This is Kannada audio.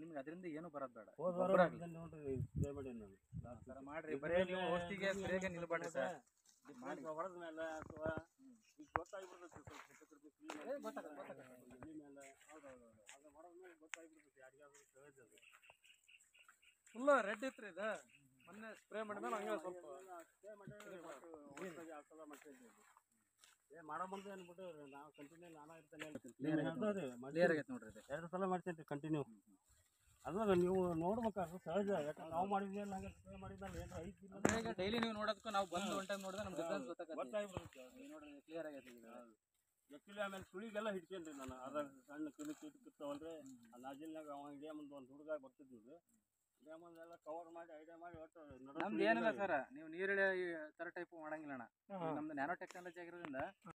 ನಿಮ್ಗೆ ಅದರಿಂದ ಏನು ಬರೋದ್ ಬೇಡ ಹೋದ ವಾರ ಗೊಬ್ಬರ ಆಗ್ಲಿ. ಇದನ್ನ ನೋಡ್ರಿ ಸ್ಪ್ರೇ ಮಾಡೀನಿ ನಾನು ಆ ಥರ ಮಾಡ್ರಿ ಬರೇ ನೀವು ಔಷಧಿಗೆ ಸ್ಪ್ರೇಗೆ ನಿಲ್ಬೇಡ್ರಿ ಸರ್ ಮಾಡಿ. ಹೊಡೆದ ಮೇಲೆ ಅಥವಾ ಈಗ ಗೊತ್ತಾಗ್ಬಿಡ್ತೈತಿ ಸ್ವಲ್ಪ ಹೆಚ್ಚು ಕಡಿಮೆ clean ಏ, ಆಗಿ. ಗೊತ್ತಾಗತ್ತೆ, ಗೊತ್ತಾಗತ್ತೆ. ಎಲೆ ಮೇಲೆ ಹೌದೌದು ಅದು ಹೊಡೆದ ಮೇಲೆ ಗೊತ್ತಾಗ್ಬಿಡ್ತೈತಿ ಯಾರಿಗಾದ್ರೂ ತಿಳಿತದೆ ಫುಲ್ ರೆಡ್ ಇತ್ರಿ ಇದು ಮೊನ್ನೆ ಸ್ಪ್ರೇ ಮಾಡಿದ್ಮೇಲೆ ಹಂಗೆ ಸ್ವಲ್ಪ ಸ್ಪ್ರೇ ಮಾಡಿದ್ರೆ ಮತ್ತೆ ಹೊಸ್ದಾಗಿ ಆ ಸಲ ಮಾಡ್ತಿದ್ದೆ ಅದು. ಏ ಮಾಡೋ ಬಂದು ಅಂದ್ಬಿಟ್ಟು ನಾವು ಕಂಟಿನ್ಯೂ ನಾನಾ ಇರ್ತೇನೆ ಅಂತೀನಿ. Clear ಆಗೈತೆ ಹೇಳ್ತಾ ಇರಿ, ಕ್ಲಿಯರ್ ಮಾಡ್ತೀನಿ. ಆಗೈತೆ ನೋಡ್ರಿ ಇದು ಎರಡು ಸಲ ಮಾಡ್ತೀನಿ ಕಂಟಿನ್ಯೂ ಅದ್ರ ನೀವು ನೋಡ್ಬೇಕಾದ್ರೆ ಸಹಜ ಯಾಕಂದ್ರೆ ನಾವು ಮಾಡಿದ್ವಿ ಹಂಗೆ ಸ್ಪ್ರೇ ಮಾಡಿದ್ಮೇಲೆ ಏನು ಐತಿ ಇಲ್ಲ ಅಂತ ಈಗ ಡೈಲಿ ನೀವು ನೋಡೋದಕ್ಕೂ ನಾವು ಬಂದು ಒನ್ ಟೈಮ್ ನೋಡಿದ್ರೆ ನಮ್ಗೆ ಡಿಫ್ರೆನ್ಸ್ ಗೊತ್ತಾಗತ್ತೆ ಗೊತ್ತಾಗ್ಬಿಡುತ್ತೆ ಈಗ ನೋಡ್ರಿ ಕ್ಲಿಯರ್ ಆಗೈತೆ ಈಗ ಆ್ಯಕ್ಚುಲಿ ಆಮೇಲೆ ಸುಳಿಗೆಲ್ಲ ಹಿಡ್ಕೊಂಡ್ರಿ ನಾನು ಅದಾಗ ಸಣ್ಣ ಕಿಲಿ ಕೀಟ ಕಿತ್ತವಲ್ರಿ ಆ ನಾಜಿಲ್ನಾಗ ಅವ ಇಡೇ ಮುಂದೆ ಒಂದು ಹುಡುಗ ಬರ್ತಿದ್ವಿ ಇಡೇ ಮುಂದೆಲ್ಲ ಕವರ್ ಮಾಡಿ ಐಡಿಯಾ ಮಾಡಿ ಒಟ್ಟು ನಡು ನಮ್ದು ಸುಳಿಗೆಲ್ಲ ಏನಿಲ್ಲ ಸರ್ ನೀವು ನೀರುಳ್ಳಿ ತರ ಟೈಪ್ ಮಾಡಂಗಿಲ್ಲ ಅಣ್ಣ ಈಗ ನಮ್ದು ನ್ಯಾನೋ ಟೆಕ್ನಾಲಜಿ ಆಗಿರೋದ್ರಿಂದ